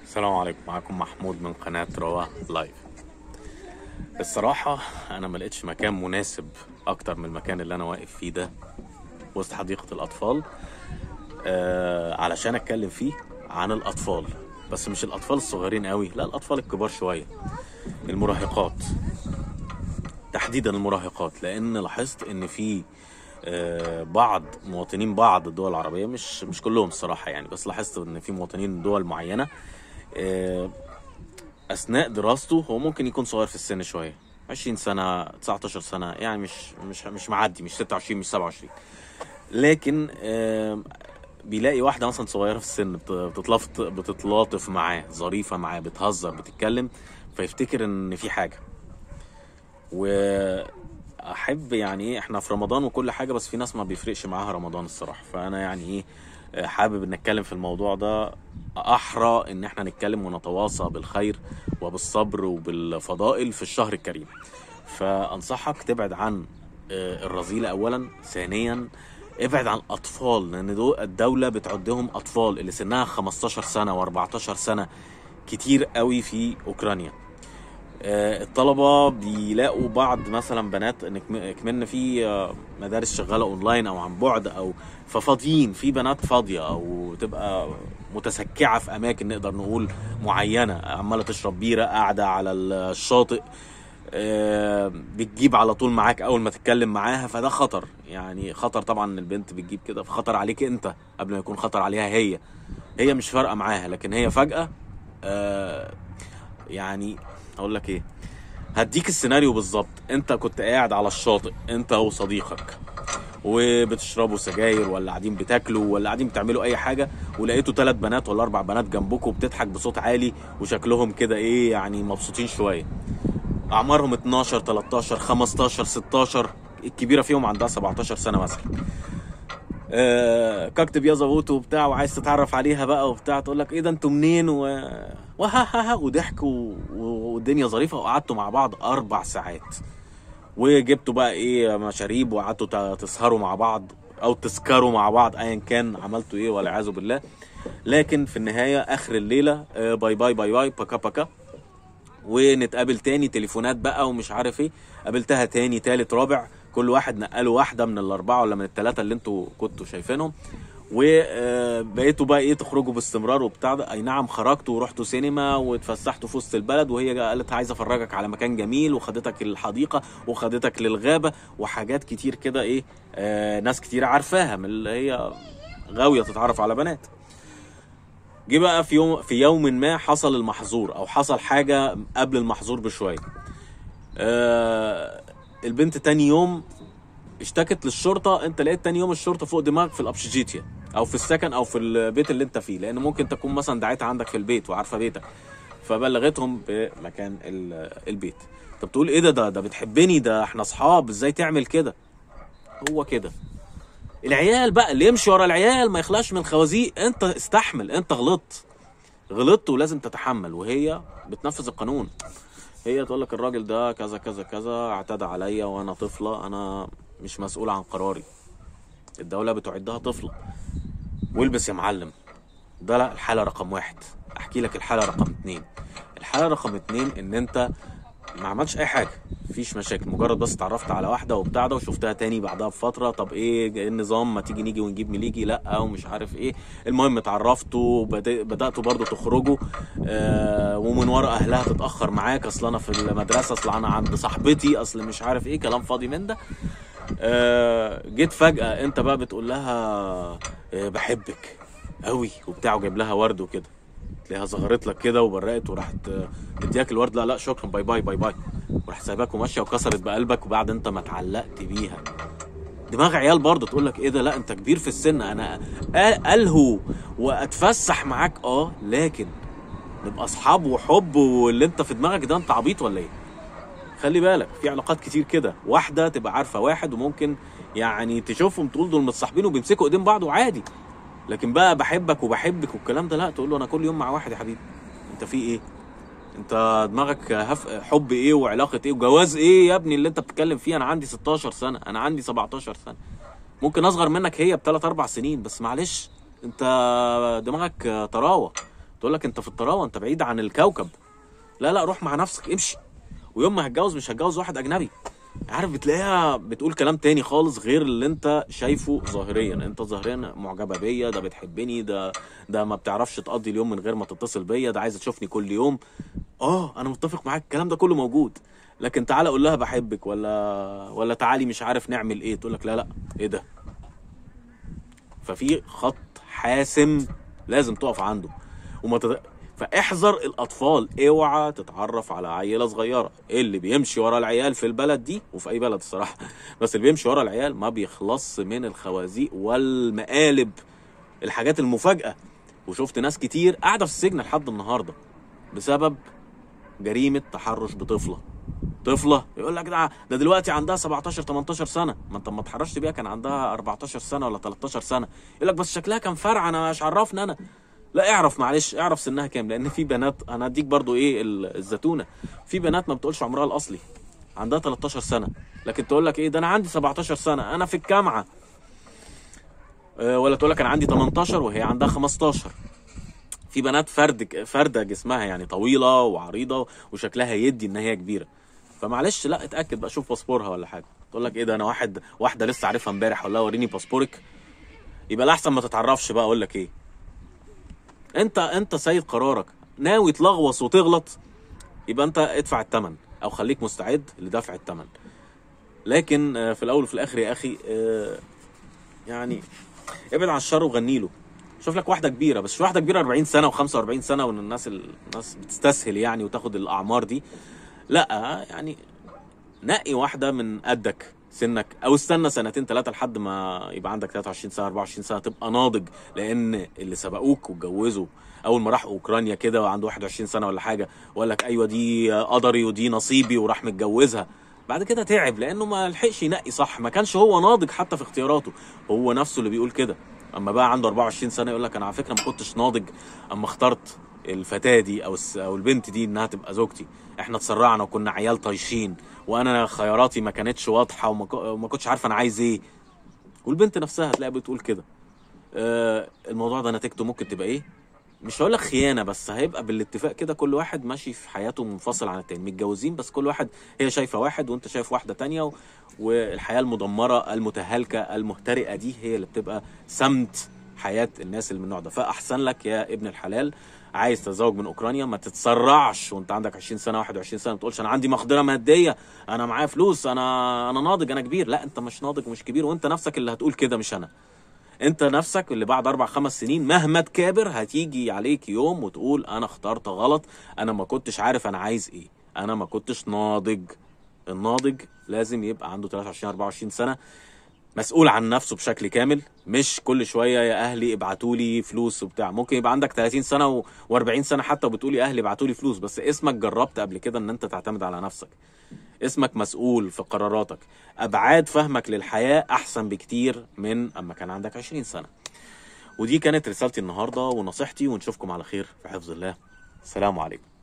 السلام عليكم معاكم محمود من قناة روا لايف الصراحة أنا ما لقيتش مكان مناسب أكتر من المكان اللي أنا واقف فيه ده وسط حديقة الأطفال آه علشان أتكلم فيه عن الأطفال بس مش الأطفال الصغيرين قوي لا الأطفال الكبار شوية المراهقات تحديدا المراهقات لأن لاحظت إن في آه، بعض مواطنين بعض الدول العربية مش مش كلهم الصراحة يعني بس لاحظت إن في مواطنين دول معينة آه، اثناء دراسته هو ممكن يكون صغير في السن شويه 20 سنه 19 سنه يعني مش مش مش معدي مش 26 مش 27 لكن آه، بيلاقي واحده مثلا صغيره في السن بت- بتتلطف بتتلاطف معاه ظريفه معاه بتهزر بتتكلم فيفتكر ان في حاجه واحب يعني ايه احنا في رمضان وكل حاجه بس في ناس ما بيفرقش معاها رمضان الصراحه فانا يعني ايه آه، حابب ان نتكلم في الموضوع ده احرى ان احنا نتكلم ونتواصى بالخير وبالصبر وبالفضائل في الشهر الكريم فانصحك تبعد عن آه، الرذيله اولا ثانيا ابعد عن الاطفال لان دول الدوله بتعدهم اطفال اللي سنها 15 سنه و14 سنه كتير قوي في اوكرانيا آه، الطلبه بيلاقوا بعض مثلا بنات ان كم- كمان في آه، مدارس شغاله اونلاين او عن بعد او ففاضيين في بنات فاضيه او تبقى متسكعه في اماكن نقدر نقول معينه عماله تشرب بيره قاعده على الشاطئ آه، بتجيب على طول معاك اول ما تتكلم معاها فده خطر يعني خطر طبعا البنت بتجيب كده فخطر عليك انت قبل ما يكون خطر عليها هي هي مش فارقه معاها لكن هي فجاه آه، يعني اقول لك ايه هديك السيناريو بالظبط انت كنت قاعد على الشاطئ انت وصديقك وبتشربوا سجاير ولا قاعدين بتاكلوا ولا قاعدين بتعملوا اي حاجه ولقيتوا ثلاث بنات ولا اربع بنات جنبكم بتضحك بصوت عالي وشكلهم كده ايه يعني مبسوطين شويه اعمارهم 12 13 15 16 الكبيره فيهم عندها 17 سنه مثلا آه، كاكتب يا زبوط وبتاع وعايز تتعرف عليها بقى وبتاع تقول لك ايه ده انتوا منين و وها وضحكوا و- والدنيا ظريفه وقعدتوا مع بعض اربع ساعات وجبتوا بقى ايه مشاريب وقعدتوا ت- تسهروا مع بعض او تسكروا مع بعض ايا كان عملتوا ايه والعياذ بالله لكن في النهايه اخر الليله آه، باي باي باي باي باكا باكا ونتقابل تاني تليفونات بقى ومش عارف ايه قابلتها تاني تالت رابع كل واحد نقله واحده من الاربعه ولا من الثلاثه اللي انتوا كنتوا شايفينهم وبقيتوا بقى ايه تخرجوا باستمرار وبتاع ده اي نعم خرجتوا ورحتوا سينما واتفسحتوا في وسط البلد وهي قالت عايزه افرجك على مكان جميل وخدتك الحديقه وخدتك للغابه وحاجات كتير كده ايه آه ناس كتير عارفاها من اللي هي غاويه تتعرف على بنات جه بقى في يوم في يوم ما حصل المحظور او حصل حاجه قبل المحظور بشويه آه البنت تاني يوم اشتكت للشرطه انت لقيت تاني يوم الشرطه فوق دماغك في الابشجيتيا او في السكن او في البيت اللي انت فيه لان ممكن تكون مثلا دعيتها عندك في البيت وعارفه بيتك فبلغتهم بمكان ال- البيت طب تقول ايه ده ده ده بتحبني ده احنا اصحاب ازاي تعمل كده هو كده العيال بقى اللي يمشي ورا العيال ما يخلاش من خوازيق انت استحمل انت غلطت غلطت ولازم تتحمل وهي بتنفذ القانون هي تقول لك الراجل ده كذا كذا كذا اعتدى عليا وانا طفله انا مش مسؤول عن قراري الدوله بتعدها طفله والبس يا معلم ده لا الحاله رقم واحد احكي لك الحاله رقم اتنين الحاله رقم اتنين ان انت ما عملتش اي حاجه مفيش مشاكل مجرد بس اتعرفت على واحده وبتاع ده وشفتها تاني بعدها بفتره طب ايه إيه النظام ما تيجي نيجي ونجيب مليجي لا ومش عارف ايه المهم اتعرفتوا وبد- بداتوا برضو تخرجوا آه ومن ورا اهلها تتاخر معاك اصل انا في المدرسه اصل انا عند صاحبتي اصل مش عارف ايه كلام فاضي من ده آه جيت فجاه انت بقى بتقول لها آه بحبك قوي وبتاع وجايب لها ورد وكده تلاقيها ظهرت لك كده وبرقت وراحت آه، مدياك الورد لا لا شكرا باي باي باي باي وراح سايباك وماشيه وكسرت بقلبك وبعد انت ما اتعلقت بيها دماغ عيال برضه تقول لك ايه ده لا انت كبير في السن انا أ- الهو واتفسح معاك اه لكن نبقى اصحاب وحب واللي انت في دماغك ده انت عبيط ولا ايه خلي بالك في علاقات كتير كده واحده تبقى عارفه واحد وممكن يعني تشوفهم تقول دول متصاحبين وبيمسكوا ايدين بعض وعادي لكن بقى بحبك وبحبك والكلام ده لا تقول له انا كل يوم مع واحد يا حبيبي انت في ايه انت دماغك هف... حب ايه وعلاقه ايه وجواز ايه يا ابني اللي انت بتتكلم فيه انا عندي 16 سنه انا عندي 17 سنه ممكن اصغر منك هي بثلاث اربع سنين بس معلش انت دماغك طراوه تقول لك انت في الطراوه انت بعيد عن الكوكب لا لا روح مع نفسك امشي ويوم ما هتجوز مش هتجوز واحد اجنبي عارف بتلاقيها بتقول كلام تاني خالص غير اللي انت شايفه ظاهريا انت ظاهريا معجبه بيا ده بتحبني ده ده ما بتعرفش تقضي اليوم من غير ما تتصل بيا ده عايزه تشوفني كل يوم اه انا متفق معاك الكلام ده كله موجود لكن تعالى قول لها بحبك ولا ولا تعالي مش عارف نعمل ايه تقول لك لا لا ايه ده ففي خط حاسم لازم تقف عنده وما تد... فاحذر الاطفال اوعى تتعرف على عيله صغيره اللي بيمشي ورا العيال في البلد دي وفي اي بلد الصراحه بس اللي بيمشي ورا العيال ما بيخلص من الخوازيق والمقالب الحاجات المفاجاه وشفت ناس كتير قاعده في السجن لحد النهارده بسبب جريمه تحرش بطفله طفله يقول لك ده ده دلوقتي عندها 17 18 سنه ما انت لما اتحرشت بيها كان عندها 14 سنه ولا 13 سنه يقول لك بس شكلها كان فرع انا مش عرفني انا لا اعرف معلش اعرف سنها كام لان في بنات انا اديك برضو ايه ال- الزتونه في بنات ما بتقولش عمرها الاصلي عندها 13 سنه لكن تقول لك ايه ده انا عندي 17 سنه انا في الجامعه آه، ولا تقول لك انا عندي 18 وهي عندها 15 في بنات فرد فرده جسمها يعني طويله وعريضه وشكلها يدي ان هي كبيره فمعلش لا اتاكد بقى شوف باسبورها ولا حاجه تقول لك ايه ده انا واحد واحده لسه عارفها امبارح ولا وريني باسبورك يبقى الاحسن ما تتعرفش بقى اقول لك ايه انت انت سيد قرارك ناوي تلغوص وتغلط يبقى انت ادفع الثمن او خليك مستعد لدفع الثمن لكن آه، في الاول وفي الاخر يا اخي آه، يعني ابعد عن الشر وغني له شوف لك واحده كبيره بس مش واحده كبيره 40 سنه و45 سنه وان الناس الناس بتستسهل يعني وتاخد الاعمار دي لا يعني نقي واحده من قدك سنك او استنى سنتين ثلاثه لحد ما يبقى عندك 23 سنه 24 سنه تبقى ناضج لان اللي سبقوك واتجوزوا اول ما راح اوكرانيا كده وعنده 21 سنه ولا حاجه وقال لك ايوه دي قدري ودي نصيبي وراح متجوزها بعد كده تعب لانه ما لحقش ينقي صح ما كانش هو ناضج حتى في اختياراته هو نفسه اللي بيقول كده اما بقى عنده 24 سنه يقول لك انا على فكره ما كنتش ناضج اما اخترت الفتاه دي او الس- او البنت دي انها تبقى زوجتي احنا اتسرعنا وكنا عيال طايشين وانا خياراتي ما كانتش واضحه وما ك- وما كنتش عارف انا عايز ايه والبنت نفسها هتلاقيها بتقول كده آه الموضوع ده نتيجته ممكن تبقى ايه مش هقول لك خيانه بس هيبقى بالاتفاق كده كل واحد ماشي في حياته منفصل عن التاني متجوزين بس كل واحد هي شايفه واحد وانت شايف واحده تانية و... والحياه المدمره المتهالكه المهترئه دي هي اللي بتبقى سمت حياه الناس اللي من النوع ده فاحسن لك يا ابن الحلال عايز تتزوج من اوكرانيا ما تتسرعش وانت عندك 20 سنه 21 سنه ما تقولش انا عندي مقدره ماديه انا معايا فلوس انا انا ناضج انا كبير لا انت مش ناضج ومش كبير وانت نفسك اللي هتقول كده مش انا انت نفسك اللي بعد اربع خمس سنين مهما تكابر هتيجي عليك يوم وتقول انا اخترت غلط انا ما كنتش عارف انا عايز ايه انا ما كنتش ناضج الناضج لازم يبقى عنده 23 24 سنه مسؤول عن نفسه بشكل كامل مش كل شويه يا اهلي ابعتوا لي فلوس وبتاع ممكن يبقى عندك 30 سنه و40 سنه حتى وبتقول يا اهلي ابعتوا لي فلوس بس اسمك جربت قبل كده ان انت تعتمد على نفسك اسمك مسؤول في قراراتك ابعاد فهمك للحياه احسن بكتير من اما كان عندك 20 سنه ودي كانت رسالتي النهارده ونصيحتي ونشوفكم على خير في حفظ الله السلام عليكم